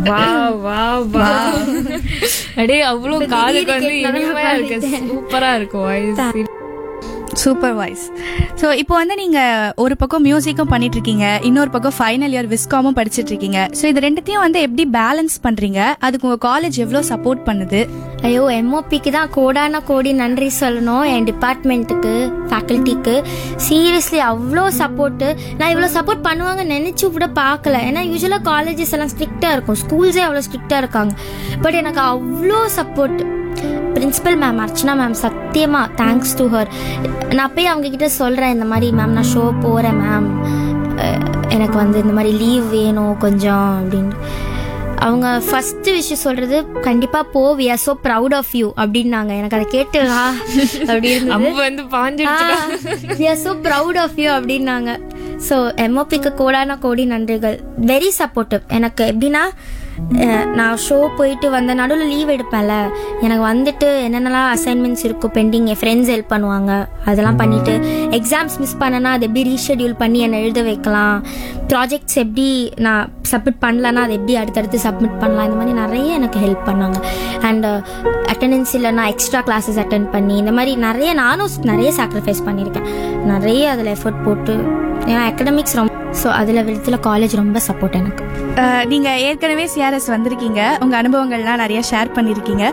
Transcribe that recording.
வா வா வா அடே அவ்வளவு காதுக்கு வந்து இனிமையா இருக்கு சூப்பரா இருக்கும் வாய்ஸ் சூப்பர் வாய்ஸ் ஸோ இப்போ வந்து நீங்க ஒரு பக்கம் மியூசிக்கும் பண்ணிட்டு இருக்கீங்க இன்னொரு பக்கம் ஃபைனல் இயர் விஸ்காமும் படிச்சிட்டு இருக்கீங்க ஸோ இது ரெண்டுத்தையும் வந்து எப்படி பேலன்ஸ் பண்றீங்க அதுக்கு உங்க காலேஜ் எவ்வளோ சப்போர்ட் பண்ணுது ஐயோ எம்ஓபிக்கு தான் கோடான கோடி நன்றி சொல்லணும் என் டிபார்ட்மெண்ட்டுக்கு ஃபேக்கல்ட்டிக்கு சீரியஸ்லி அவ்வளோ சப்போர்ட்டு நான் இவ்வளோ சப்போர்ட் பண்ணுவாங்கன்னு நினச்சி கூட பார்க்கல ஏன்னா யூஸ்வலாக காலேஜஸ் எல்லாம் ஸ்ட்ரிக்டாக இருக்கும் ஸ்கூல்ஸே அவ்வளோ ஸ்ட்ரிக்டாக இருக்காங்க பட் எனக்கு அவ்வளோ support principal ma'am Archana ma'am சத்தியமா தேங்க்ஸ் டு ஹர் நான் போய் அவங்க கிட்ட சொல்கிறேன் இந்த மாதிரி மேம் நான் ஷோ போகிறேன் மேம் எனக்கு வந்து இந்த மாதிரி லீவ் வேணும் கொஞ்சம் அப்படின்ட்டு அவங்க ஃபர்ஸ்ட் விஷயம் சொல்றது கண்டிப்பா போ we are so proud of you அப்படின்னாங்க எனக்கு அதை கேட்டு ஆ, அப்படி இருந்தது அம்பு வந்து பாஞ்சிடுச்சு we are so proud of you அப்படின்னாங்க ஸோ எம்ஓபிக்கு கோடான கோடி நன்றிகள் வெரி சப்போர்ட்டிவ் எனக்கு எப்படின்னா அஹ், நான் ஷோ போயிட்டு வந்த நடுவில் லீவ் எடுப்பேன்ல எனக்கு வந்துட்டு என்னென்னலாம் அசைன்மெண்ட்ஸ் இருக்கும் பெண்டிங் என் ஃப்ரெண்ட்ஸ் ஹெல்ப் பண்ணுவாங்க அதெல்லாம் பண்ணிட்டு எக்ஸாம்ஸ் மிஸ் பண்ணனா அதை எப்படி ரீஷெடியூல் பண்ணி என்னை எழுத வைக்கலாம் ப்ராஜெக்ட்ஸ் எப்படி நான் சப்மிட் பண்ணலன்னா அதை எப்படி அடுத்தடுத்து சப்மிட் பண்ணலாம் இந்த மாதிரி நிறைய எனக்கு ஹெல்ப் பண்ணாங்க அண்ட் அட்டண்டன்ஸ் இல்லைன்னா எக்ஸ்ட்ரா கிளாஸஸ் அட்டன் பண்ணி இந்த மாதிரி நிறைய நானும் நிறைய சாக்ரிஃபைஸ் பண்ணியிருக்கேன் நிறைய அதில் எஃபர்ட் போட்டு ஏன்னா அகடமிக்ஸ் ரொம்ப ஸோ அதில் விதத்தில் காலேஜ் ரொம்ப சப்போர்ட் எனக்கு அஹ், நீங்க ஏற்கனவே சிஆர்எஸ் வந்திருக்கீங்க உங்க அனுபவங்கள்லாம் நிறைய ஷேர் பண்ணிருக்கீங்க